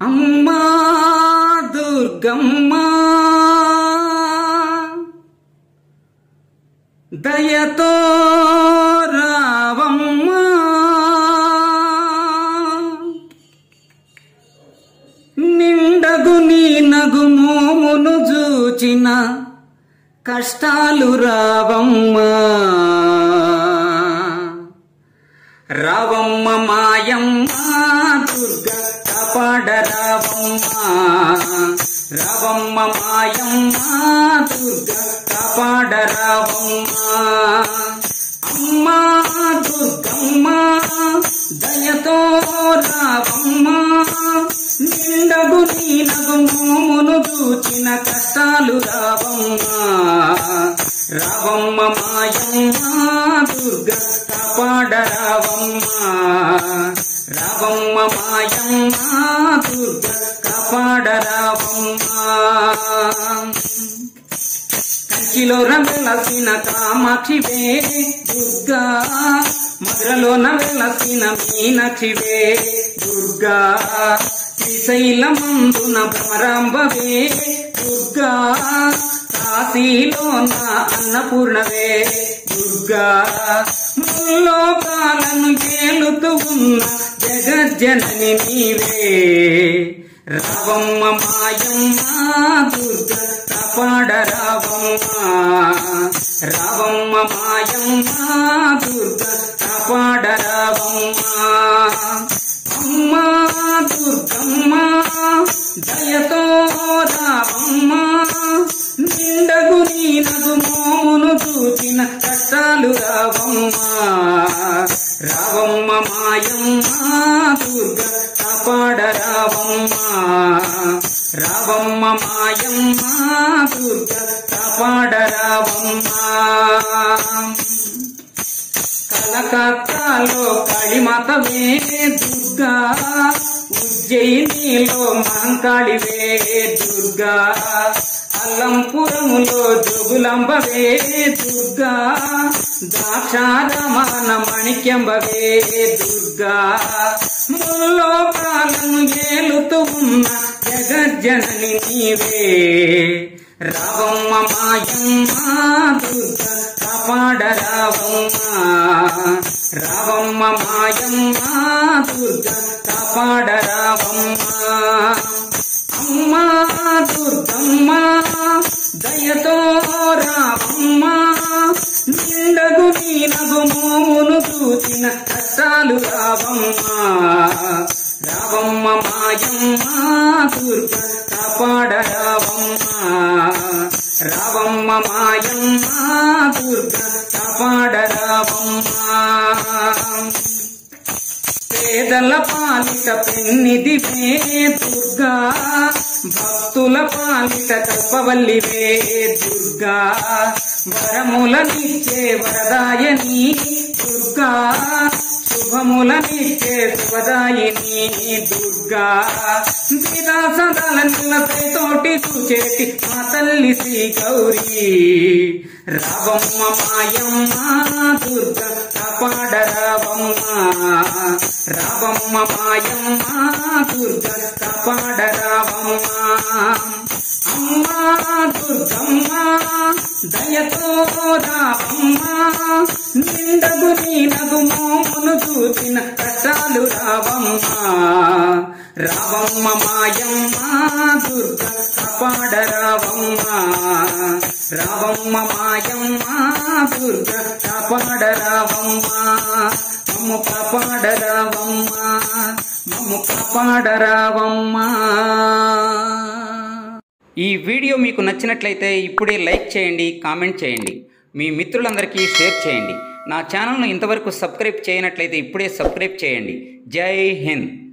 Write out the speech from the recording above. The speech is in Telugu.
అమ్మా దుర్గమ్మ దయతో రావమ్మ నిండగు నీ నగుమోమును చూచిన కష్టాలు రావమ్మా రావమ్మ మాయమ్మ దుర్గ కాపాడ రావమ్మ రావమ్మ మాయమ్మ దుర్గ కాపాడ రావమ్మ అమ్మా దుర్గమ్మ దయతో రావమ్మ నిండగు నీనగు మోమును చూచిన కష్టాలు రావమ్మ రావమ్మ మాయమ్మ దుర్గ కాపాడ రావమ్మ రావమ్మ మాయమ్మ దుర్గ కాపాడ రావమ్మ కంచిలో వెలసిన కామాక్షివే దుర్గా మధురలోన వెలసిన మీనాక్షివే దుర్గా శ్రీశైలమందున భ్రమరాంబవే దుర్గా కాశీలోన అన్నపూర్ణవే దుర్గా ముల్లోకాలను ఏలుతూ ఉన్న జగజ్జనని నీవే రావమ్మ మాయమ్మ దుర్గ కాపాడ రావమ్మ రావమ్మ మాయమ్మ దుర్గ కాపాడ రావమ్మ అమ్మా దుర్గమ్మ దయతో రావమ్మ నిండగు నీనగు మోమును చూచిన కష్టాలు రావమ్మ రావమ్మ మాయమ్మ దుర్గ కాపాడ రావమ్మ రావమ్మ మాయమ్మ దుర్గ కాపాడ రావమ్మ కలకత్తాలో కాళీమాతవే దుర్గా ఉజ్జయినిలో మహంకాళివే దుర్గా అల్లంపురములో జోగులంబవే దుర్గా దాక్షారమాన మణిక్యంబవే దుర్గా ముల్లోకాలను ఏలుతూ ఉన్న జగజ్జనని నీవే రావమ్మ మాయమ్మ దుర్గ కాపాడ రావమ్మ రావమ్మ మాయమ్మ దుర్గ కాపాడ రావమ్మ అమ్మా దుర్గమ్మ దయతో రావమ్మ నిండగు నీనగు మోమును చూచిన కష్టాలు రావమ్మ రావమ్మ మాయమ్మ దుర్గ కాపాడ రావమ్మ రావమ్మ మాయమ్మ దుర్గ కాపాడ రావమ్మ పేదల పాలిట పెన్నిదివే దుర్గా భక్తుల పాలిట కల్పవల్లివే దుర్గా వరములనిచ్చే వరదాయని దుర్గా శుభములనిచ్చే శుభదాయిని దుర్గా విలాసదాల నిలపై తోటి చూచేటి మా తల్లి శ్రీ గౌరీ రావమ్మ మాయమ్మ దుర్గ కాపాడ రావమ్మ రావమ్మ మాయమ్మ దుర్గ కాపాడ రావమ్మ అమ్మా దుర్గమ్మ దయతో రావమ్మ నిండగు నీనగు మోమును చూసిన కష్టాలు రావమ్మ రావమ్మ మాయమ్మ దుర్గ కాపాడ రావమ్మ రావమ్మ మాయమ్మ దుర్గ కాపాడ రావమ్మ మమ్ము కాపాడ రావమ్మ మమ్ము కాపాడ రావమ్మ ఈ వీడియో మీకు నచ్చినట్లయితే ఇప్పుడే లైక్ చేయండి కామెంట్ చేయండి మీ మిత్రులందరికీ షేర్ చేయండి నా ఛానల్ను ఇంతవరకు సబ్స్క్రైబ్ చేయనట్లయితే ఇప్పుడే సబ్స్క్రైబ్ చేయండి జై హింద్